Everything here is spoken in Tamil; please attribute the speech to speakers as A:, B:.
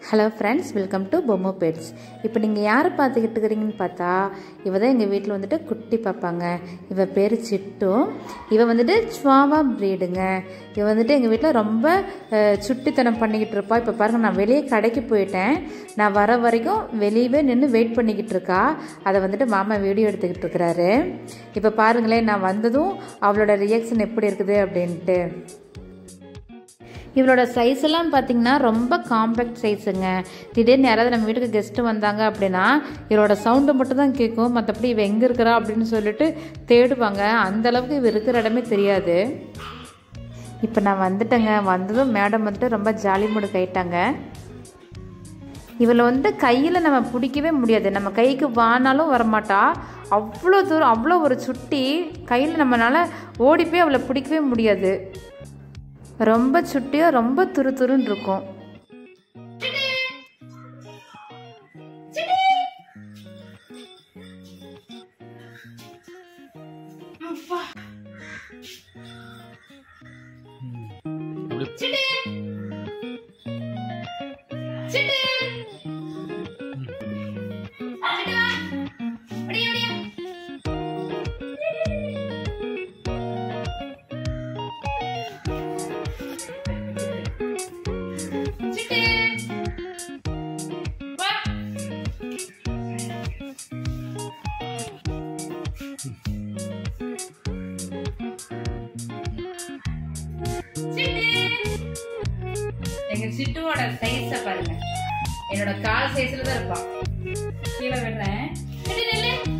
A: ஹலோ ஃப்ரெண்ட்ஸ் வெல்கம் டு பொம்மோ பெட்ஸ் இப்போ நீங்கள் யாரை பார்த்துக்கிட்டு இருக்கிறீங்கன்னு பார்த்தா இவ தான் எங்கள் வீட்டில் வந்துட்டு குட்டி பார்ப்பாங்க இவ பேர் சிட்டு இவ வந்துட்டு சுவாவா ப்ரீடுங்க இவ வந்துட்டு எங்கள் வீட்டில் ரொம்ப அஹ், சுட்டித்தனம் பண்ணிக்கிட்டு இருப்பா இப்போ பாருங்கள் நான் வெளியே கடைக்கு போயிட்டேன் நான் வர வரைக்கும் வெளியவே நின்று வெயிட் பண்ணிக்கிட்டு இருக்கா அதை வந்துட்டு மாமா வீடியோ எடுத்துக்கிட்டு இருக்கிறாரு இப்போ பாருங்களேன் நான் வந்ததும் அவளோட ரியாக்ஷன் எப்படி இருக்குது அப்படின்ட்டு இவளோட சைஸ் எல்லாம் பார்த்தீங்கன்னா ரொம்ப காம்பேக்ட் சைஸுங்க திடீர்னு யாராவது நம்ம வீட்டுக்கு கெஸ்ட்டு வந்தாங்க அப்படின்னா இவளோட சவுண்டு மட்டும் தான் கேட்கும் மற்றபடி இவ எங்கே இருக்கிறா அப்படின்னு சொல்லிட்டு தேடுவாங்க அந்த அளவுக்கு இவ இருக்கிற இடமே தெரியாது இப்போ நான் வந்துட்டேங்க வந்ததும் மேடம் வந்துட்டு ரொம்ப ஜாலி மூடு கைட்டாங்க இவளை வந்து கையில் நம்ம பிடிக்கவே முடியாது நம்ம கைக்கு வானாலும் வரமாட்டா அவ்வளோ தூரம் அவ்வளோ ஒரு சுட்டி கையில் நம்மளால் ஓடி போய் அவளை பிடிக்கவே முடியாது ரொம்ப சுட்டியாக ரொம்ப துரு துருன்னு இருக்கும் எங்க சிட்டுவோட சைஸ பாருங்க என்னோட கால் சைஸ்ல தான் இருப்பா கீழே விடுறேன்